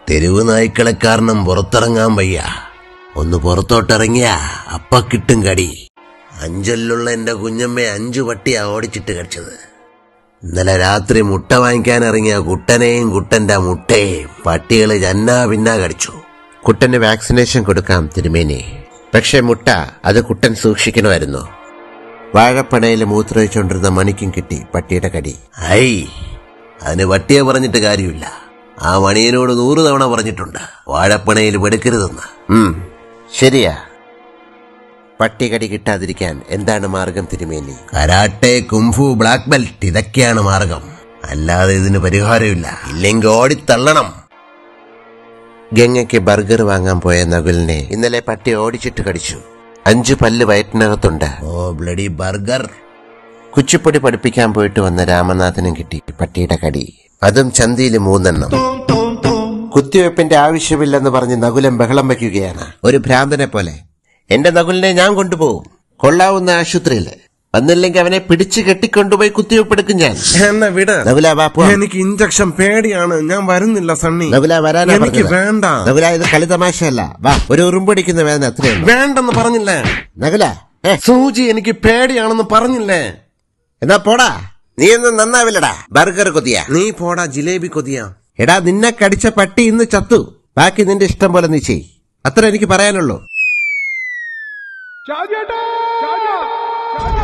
തെരുവ് നായ്ക്കളെ കാരണം പുറത്തിറങ്ങാൻ വയ്യ ഒന്ന് പുറത്തോട്ടിറങ്ങിയ അപ്പ കിട്ടും കടി അഞ്ചലിലുള്ള എന്റെ കുഞ്ഞമ്മയെ അഞ്ചു പട്ടിയാ ഓടിച്ചിട്ട് കടിച്ചത് ഇന്നലെ രാത്രി മുട്ട വാങ്ങിക്കാൻ ഇറങ്ങിയ കുട്ടനെയും കുട്ടന്റെ മുട്ടയും പട്ടികള് ജന്നാ പിന്നാ കടിച്ചു കുട്ടന് വാക്സിനേഷൻ കൊടുക്കാം തിരുമേനി പക്ഷെ മുട്ട അത് കുട്ടൻ സൂക്ഷിക്കണമായിരുന്നു വാഴപ്പണയിൽ മൂത്രമൊഴിച്ചുകൊണ്ടിരുന്ന മണിക്കും കിട്ടി പട്ടിയുടെ കടി ഐ അതിന് പട്ടിയെ പറഞ്ഞിട്ട് കാര്യമില്ല ആ മണിയനോട് നൂറ് തവണ പറഞ്ഞിട്ടുണ്ട് വാഴപ്പണയിൽ പെടുക്കരുതെന്ന് ഉം, ശരിയാ പട്ടി കടി കിട്ടാതിരിക്കാൻ എന്താണ് മാർഗം തിരുമേനി കരാട്ടെ കുംഫു ബ്ലാക്ക് ബെൽറ്റ് ഇതൊക്കെയാണ് മാർഗം അല്ലാതെ ഇതിന് പരിഹാരമില്ല ഇല്ലെങ്കിൽ ഓടിത്തള്ളണം ഗംഗയ്ക്ക് ബർഗർ വാങ്ങാൻ പോയ നകുലിനെ ഇന്നലെ പട്ടി ഓടിച്ചിട്ട് കടിച്ചു അഞ്ചു പല്ല് വയറ്റിനകത്തുണ്ട് ഓ ബ്ലഡി ബർഗർ കുച്ചിപ്പൊടി പഠിപ്പിക്കാൻ പോയിട്ട് വന്ന രാമനാഥനും കിട്ടി പട്ടിയുടെ കടി അതും ചന്തിയിൽ മൂന്നെണ്ണം കുത്തിവെപ്പിന്റെ ആവശ്യമില്ലെന്ന് പറഞ്ഞ് നകുലം ബഹളം വയ്ക്കുകയാണ് ഒരു ഭ്രാന്തനെ പോലെ എന്റെ നകുലിനെ ഞാൻ കൊണ്ടുപോകും കൊള്ളാവുന്ന ആശുപത്രിയിൽ വന്നില്ലെങ്കിൽ അവനെ പിടിച്ചു കെട്ടിക്കൊണ്ടുപോയി കുത്തിവെപ്പെടുക്കും ഞാൻ എന്നെ വിട് നകുല വാ പോവാം. എനിക്ക് ഇഞ്ചക്ഷൻ പേടിയാണ് ഞാൻ വരുന്നില്ല സണ്ണി നകുല വരാനാ എനിക്ക് പറഞ്ഞത്. വേണ്ട നകുല ഇത് കളി തമാശയല്ല വാ ഒരു ഉറുമ്പടിക്കുന്ന വേദന അത്രയുള്ളൂ വേണ്ടെന്ന് പറഞ്ഞില്ലേ നകുല ഏ, സൂചി എനിക്ക് പേടിയാണെന്ന് പറഞ്ഞില്ലേ എന്നാ പോടാ നീ ഒന്നും നന്നാവില്ലടാ ബർഗർ കൊതിയ നീ പോടാ ജിലേബി കൊതിയ എടാ നിന്നെ കടിച്ച പട്ടി ഇന്ന് ചത്തു ബാക്കി നിന്റെ ഇഷ്ടം പോലെ നീ ചെയ് അത്ര എനിക്ക് പറയാനുള്ളൂ ഷാജേട്ടാ ഷാജ ഷാജ